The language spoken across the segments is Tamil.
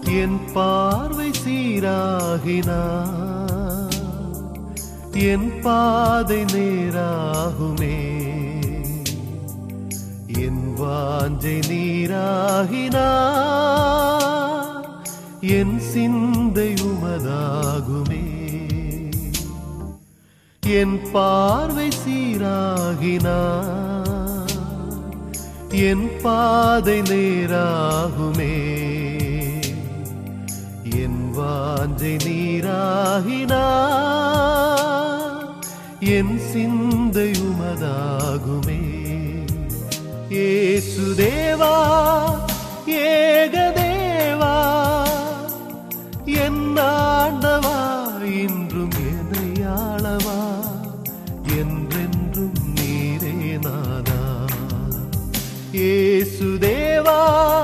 என் பார்வை சீராகினார் என் பாதை நேராகுமே என் வாஞ்சை நீராகினார் என் சிந்தை உமதாகுமே என் பார்வை சீராகினார் என் பாதை நேராகுமே என் வாஞ்சை நீராகினார் என் சிந்தை உமதாகுமே ஏசுதேவா ஏகதேவா என் ஆண்டவா இன்றும் எனையாளவா என்றென்றும் நீரே நாதா ஏசுதேவா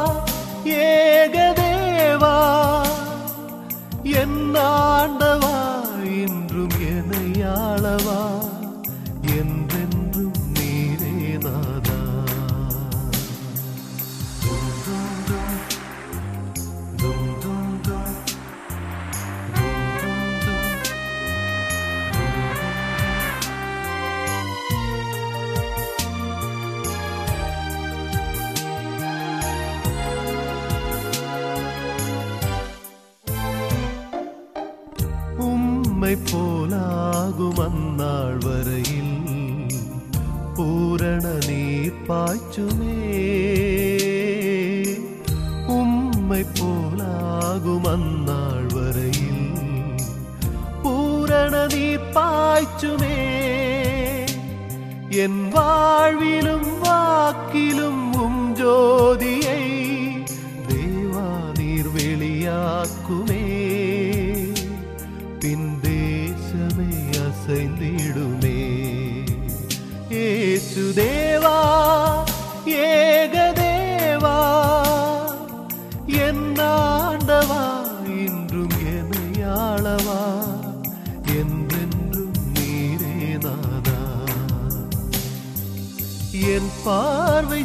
ஏகதேவா என் ஆண்டவா இன்றும் எனையாளவா என்றென்றும் நீரே நாதா தும் தும் தும். தும் தும் தும். தும் தும் தும். உம்மை போலாகும் அந்நாள் வரையில் பூரண நீர் பாய்ச்சுமே உம்மை போலாகும் அந்நாள் வரையில் பூரண நீர் பாய்ச்சுமே என் வாழ்விலும் வாக்கிலும் உம் ஜோதியை தேவா நீர் வெளியாக்குமே பின் தேசமே அசைந்திடுமே ஏசுதேவா ஏகதேவா என் ஆண்டவா இன்றும் எனையாளவா என்றென்றும் நீரே நாதா என் பார்வை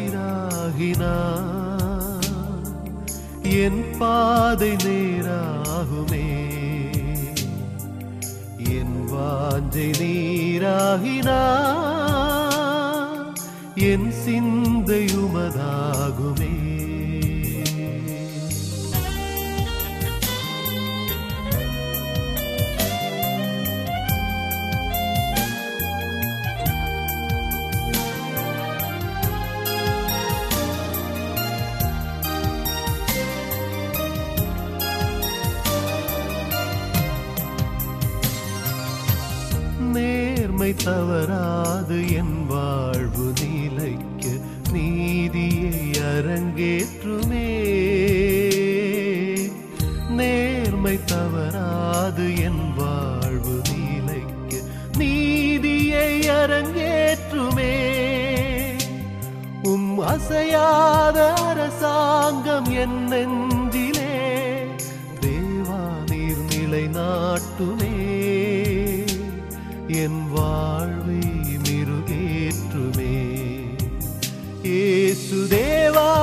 சீராகினார் என் பாதை நேராகுமே என் வாஞ்சை நீராகினார் என் சிந்தை உமதாகுமே நேர்மை தவறாது என் வாழ்வு நிலைக்க நீதியை அரங்கேற்றுமே நேர்மை தவறாது என் வாழ்வு நிலைக்க நீதியை அரங்கேற்றுமே உம் அசையாத அரசாங்கம் என் நெஞ்சிலே தேவா நீர் நிலை நாட்டுமே என் வாழ்வை மிருகேற்றுமே ஏசுதேவா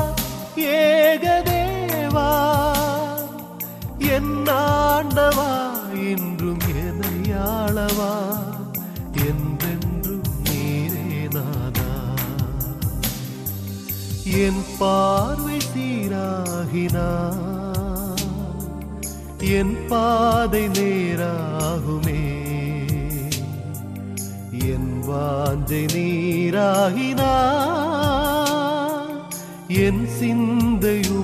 ஏகதேவா என் ஆண்டவா இன்றும் எனையாளவா என்றென்றும் நீரே நாதா என் பார்வை சீராகினார் என் பாதை நேராகுமே என் வாஞ்சை நீராகினார் என் சிந்தை